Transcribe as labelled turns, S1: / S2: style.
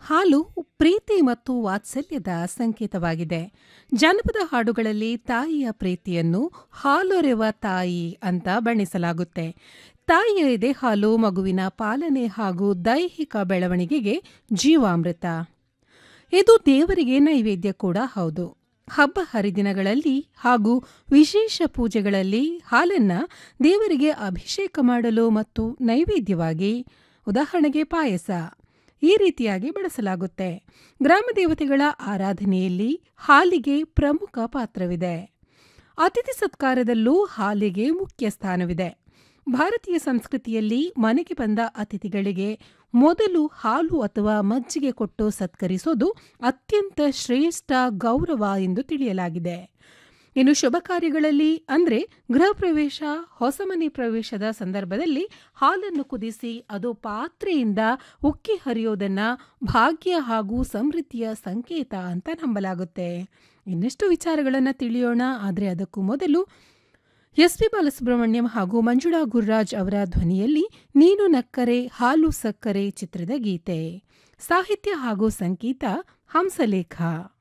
S1: ಹಾಲು ಪ್ರೀತಿ ಮತ್ತು ವಾತ್ಸಲ್ಯದ ಸಂಕೇತವಾಗಿದೆ ಜಾನಪದ ಹಾಡುಗಳಲ್ಲಿ ತಾಯಿಯ ಪ್ರೀತಿಯನ್ನು ಹಾಲೊರೆವ ತಾಯಿ ಅಂತ ಬಣ್ಣಿಸಲಾಗುತ್ತೆ ತಾಯಿಯ ಎದೆ ಹಾಲು ಮಗುವಿನ ಪಾಲನೆ ಹಾಗೂ ದೈಹಿಕ ಬೆಳವಣಿಗೆಗೆ ಜೀವಾಮೃತ ಇದು ದೇವರಿಗೆ ನೈವೇದ್ಯ ಕೂಡ ಹೌದು ಹಬ್ಬ ಹರಿದಿನಗಳಲ್ಲಿ ಹಾಗೂ ವಿಶೇಷ ಪೂಜೆಗಳಲ್ಲಿ ಹಾಲನ್ನ ದೇವರಿಗೆ ಅಭಿಷೇಕ ಮಾಡಲು ಮತ್ತು ನೈವೇದ್ಯವಾಗಿ ಉದಾಹರಣೆಗೆ ಪಾಯಸ ಈ ರೀತಿಯಾಗಿ ಬಳಸಲಾಗುತ್ತೆ ಗ್ರಾಮ ದೇವತೆಗಳ ಆರಾಧನೆಯಲ್ಲಿ ಹಾಲಿಗೆ ಪ್ರಮುಖ ಪಾತ್ರವಿದೆ ಅತಿಥಿ ಸತ್ಕಾರದಲ್ಲೂ ಹಾಲಿಗೆ ಮುಖ್ಯ ಸ್ಥಾನವಿದೆ ಭಾರತೀಯ ಸಂಸ್ಕೃತಿಯಲ್ಲಿ ಮನೆಗೆ ಬಂದ ಅತಿಥಿಗಳಿಗೆ ಮೊದಲು ಹಾಲು ಅಥವಾ ಮಜ್ಜಿಗೆ ಕೊಟ್ಟು ಸತ್ಕರಿಸೋದು ಅತ್ಯಂತ ಶ್ರೇಷ್ಠ ಗೌರವ ಎಂದು ತಿಳಿಯಲಾಗಿದೆ ಇನ್ನು ಶುಭ ಕಾರ್ಯಗಳಲ್ಲಿ ಅಂದರೆ ಗೃಹ ಪ್ರವೇಶ ಹೊಸ ಮನೆ ಪ್ರವೇಶದ ಸಂದರ್ಭದಲ್ಲಿ ಹಾಲನ್ನು ಕುದಿಸಿ ಅದು ಪಾತ್ರೆಯಿಂದ ಉಕ್ಕಿ ಹರಿಯೋದನ್ನ ಭಾಗ್ಯ ಹಾಗೂ ಸಮೃದ್ಧಿಯ ಸಂಕೇತ ಅಂತ ನಂಬಲಾಗುತ್ತೆ ಇನ್ನಷ್ಟು ವಿಚಾರಗಳನ್ನು ತಿಳಿಯೋಣ ಆದರೆ ಅದಕ್ಕೂ ಮೊದಲು ಎಸ್ ಪಿ ಬಾಲಸುಬ್ರಹ್ಮಣ್ಯಂ ಹಾಗೂ ಮಂಜುಳಾ ಗುರ್ರಾಜ್ ಅವರ ಧ್ವನಿಯಲ್ಲಿ ನೀನು ನಕ್ಕರೆ ಹಾಲು ಸಕ್ಕರೆ ಚಿತ್ರದ ಗೀತೆ ಸಾಹಿತ್ಯ ಹಾಗೂ ಸಂಗೀತ ಹಂಸಲೇಖ